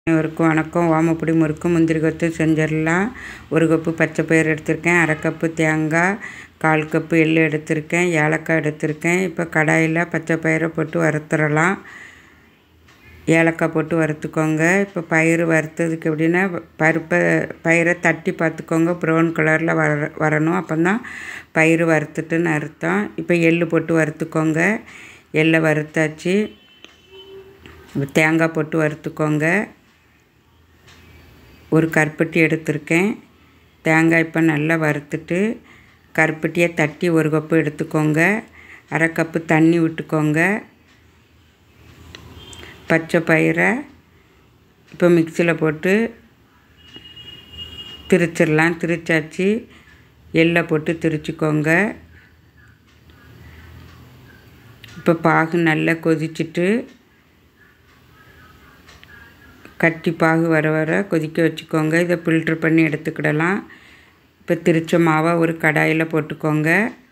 அனைவருக்கும் வணக்கம் ஓமப்பொடி முறுக்கு முந்திரி கொத்து செஞ்சிடலாம் ஒரு கப்பு பச்சை பயிறு எடுத்திருக்கேன் அரை கப்பு தேங்காய் கால் கப்பு எள் எடுத்திருக்கேன் ஏலக்காய் எடுத்திருக்கேன் இப்போ கடாயில் பச்சை பயிரை போட்டு வறுத்துடலாம் ஏலக்காய் போட்டு வறுத்துக்கோங்க இப்போ பயிறு வறுத்ததுக்கு எப்படின்னா பருப்பை பயிரை தட்டி பார்த்துக்கோங்க ப்ரௌன் கலரில் வர வரணும் அப்போ தான் பயிறு வறுத்துட்டுன்னு அர்த்தம் இப்போ எள் போட்டு வறுத்துக்கோங்க எள்ளை வறுத்தாச்சு தேங்காய் போட்டு வறுத்துக்கோங்க ஒரு கருப்பட்டி எடுத்திருக்கேன் தேங்காய் இப்போ நல்லா வறுத்துட்டு கருப்பட்டியை தட்டி ஒரு கப்பு எடுத்துக்கோங்க அரை கப்பு தண்ணி விட்டுக்கோங்க பச்சை பயிரை இப்போ மிக்சியில் போட்டு திரிச்சிடலாம் திரிச்சாச்சு எள்ளை போட்டு திரிச்சிக்கோங்க இப்போ பாகு நல்லா கொதிச்சுட்டு கட்டி பாகு வர வர கொதிக்க வச்சுக்கோங்க இதை ஃபில்ட்ரு பண்ணி எடுத்துக்கிடலாம் இப்போ திரிச்ச மாவை ஒரு கடாயில் போட்டுக்கோங்க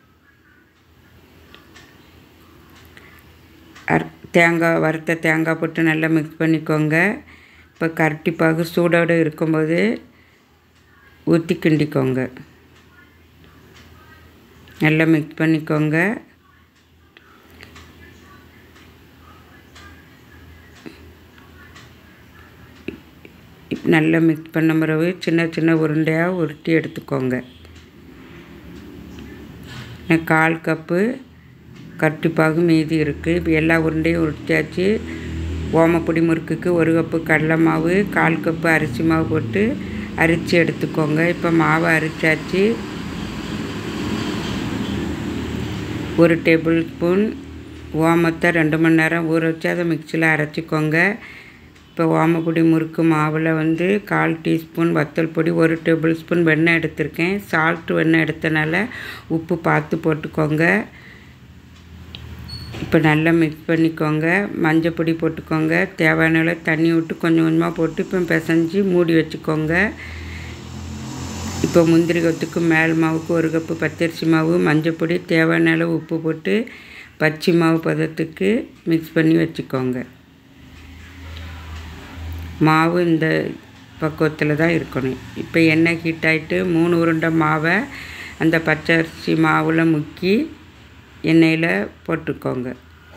அர் தேங்காய் வறுத்த தேங்காய் போட்டு நல்லா மிக்ஸ் பண்ணிக்கோங்க இப்போ கரட்டி பாகு சூடோடு இருக்கும்போது ஊற்றி கிண்டிக்கோங்க நல்லா மிக்ஸ் பண்ணிக்கோங்க நல்லா மிக்ஸ் பண்ண பிறகு சின்ன சின்ன உருண்டையாக உருட்டி எடுத்துக்கோங்க கால் கப்பு கட்டிப்பாகு மீதி இருக்குது இப்போ எல்லா உருண்டையும் உருட்டியாச்சு ஓமப்பொடி முறுக்குக்கு ஒரு கப்பு கடலை மாவு கால் கப்பு அரிசி மாவு போட்டு அரிச்சு எடுத்துக்கோங்க இப்போ மாவை அரிச்சாச்சு ஒரு டேபிள் ஸ்பூன் ஓமத்தை ரெண்டு மணி நேரம் ஊற வச்சு அதை மிக்சியில் அரைச்சிக்கோங்க இப்போ ஓமப்பொடி முறுக்கு மாவில் வந்து கால் டீஸ்பூன் வத்தல் பொடி ஒரு டேபிள் ஸ்பூன் வெண்ணெய் எடுத்திருக்கேன் சால்ட்டு வெண்ணெய் எடுத்தனால உப்பு பார்த்து போட்டுக்கோங்க இப்போ நல்லா மிக்ஸ் பண்ணிக்கோங்க மஞ்சள் பொடி போட்டுக்கோங்க தேவையான அளவு தண்ணி விட்டு கொஞ்சம் கொஞ்சமாக போட்டு இப்போ பிசைஞ்சு மூடி வச்சுக்கோங்க இப்போ முந்திரி கொத்துக்கு மேல் மாவுக்கு ஒரு கப்பு பச்சரிசி மாவு மஞ்சள் பொடி தேவையான அளவு உப்பு போட்டு பச்சை மாவு பதத்துக்கு மிக்ஸ் பண்ணி வச்சுக்கோங்க மாவு இந்த பக்குவத்தில் தான் இருக்கணும் இப்போ எண்ணெய் ஹீட் ஆகிட்டு மூணு உருண்டை மாவை அந்த பச்சரிசி மாவில் முக்கி எண்ணெயில் போட்டுக்கோங்க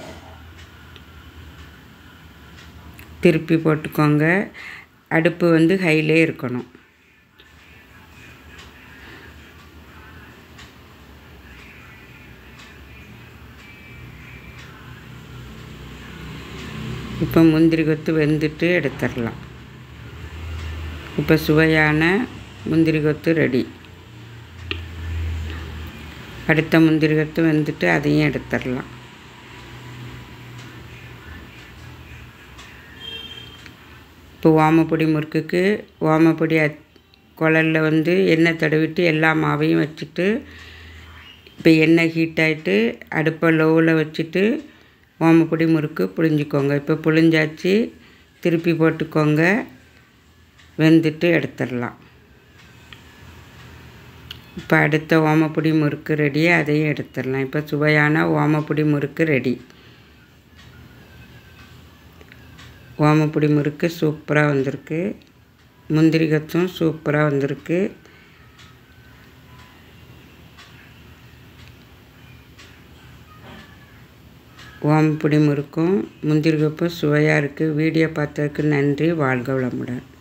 திருப்பி போட்டுக்கோங்க அடுப்பு வந்து ஹைலே இருக்கணும் இப்போ முந்திரி கொத்து வெந்துட்டு எடுத்துடலாம் இப்போ சுவையான முந்திரி கொத்து ரெடி அடுத்த முந்திரி கொத்து வெந்துட்டு அதையும் எடுத்துடலாம் இப்போ ஓமப்பொடி முறுக்குக்கு ஓமப்பொடி குழலில் வந்து எண்ணெய் தடவிட்டு எல்லா மாவையும் வச்சுட்டு இப்போ எண்ணெய் ஹீட் ஆகிட்டு அடுப்பை லோவில் வச்சுட்டு ஓமப்பொடி முறுக்கு புழிஞ்சிக்கோங்க இப்போ புழிஞ்சாச்சு திருப்பி போட்டுக்கோங்க வெந்துட்டு எடுத்துடலாம் இப்போ அடுத்த ஓமப்பொடி முறுக்கு ரெடி அதையும் எடுத்துடலாம் இப்போ சுவையான ஓமப்பொடி முறுக்கு ரெடி ஓமப்பொடி முறுக்கு சூப்பராக வந்திருக்கு முந்திரி கத்தும் சூப்பராக வந்திருக்கு ஓமப்பொடி முறுக்கும் முந்திரி கப்பும் சுவையாக இருக்குது வீடியோ பார்த்ததுக்கு நன்றி வாழ்க வளமுடன்